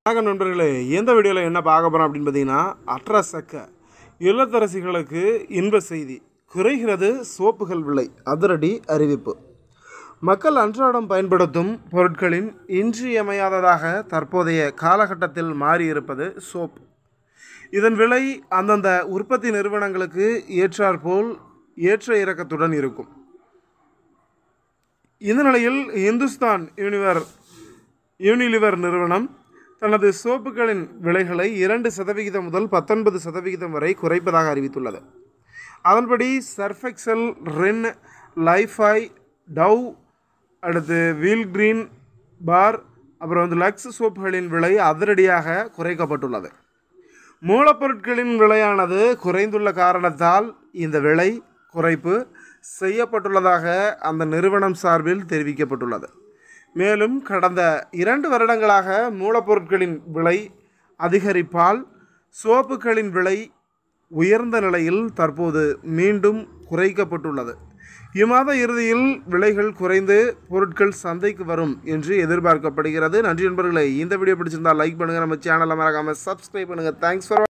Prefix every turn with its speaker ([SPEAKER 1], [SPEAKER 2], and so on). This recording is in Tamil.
[SPEAKER 1] வணக்கம் நண்பர்களே இந்த வீடியோவில் என்ன பார்க்க போகிறோம் அப்படின்னு பார்த்தீங்கன்னா அட்ரசக்க இல்லத்தரசிகளுக்கு இன்ப செய்தி குறைகிறது சோப்புகள் விலை அதிரடி அறிவிப்பு மக்கள் அன்றாடம் பயன்படுத்தும் பொருட்களின் இன்றியமையாததாக தற்போதைய காலகட்டத்தில் மாறியிருப்பது சோப் இதன் விலை அந்தந்த உற்பத்தி நிறுவனங்களுக்கு ஏற்றாற்போல் ஏற்ற இறக்கத்துடன் இருக்கும் இந்த நிலையில் இந்துஸ்தான் யூனிவர் யூனிலிவர் நிறுவனம் தனது சோப்புகளின் விலைகளை இரண்டு சதவிகிதம் முதல் பத்தொன்பது சதவிகிதம் வரை குறைப்பதாக அறிவித்துள்ளது அதன்படி சர்ஃபெக்சல் ரின் லைஃபாய் டவ் அடுத்து வீல் கிரீன் பார் அப்புறம் வந்து லக்ஸ் சோப்புகளின் விலை அதிரடியாக குறைக்கப்பட்டுள்ளது மூலப்பொருட்களின் விலையானது குறைந்துள்ள காரணத்தால் இந்த விலை குறைப்பு செய்யப்பட்டுள்ளதாக அந்த நிறுவனம் சார்பில் தெரிவிக்கப்பட்டுள்ளது மேலும் கடந்த இரண்டு வருடங்களாக மூலப்பொருட்களின் விலை அதிகரிப்பால் சோப்புகளின் விலை உயர்ந்த நிலையில் தற்போது மீண்டும் குறைக்கப்பட்டுள்ளது இம்மாத இறுதியில் விலைகள் குறைந்து பொருட்கள் சந்தைக்கு வரும் என்று எதிர்பார்க்கப்படுகிறது நன்றி நண்பர்களே இந்த வீடியோ பிடிச்சிருந்தால் லைக் பண்ணுங்கள் நம்ம சேனலை மறக்காமல் சப்ஸ்கிரைப் பண்ணுங்கள் தேங்க்ஸ் ஃபார்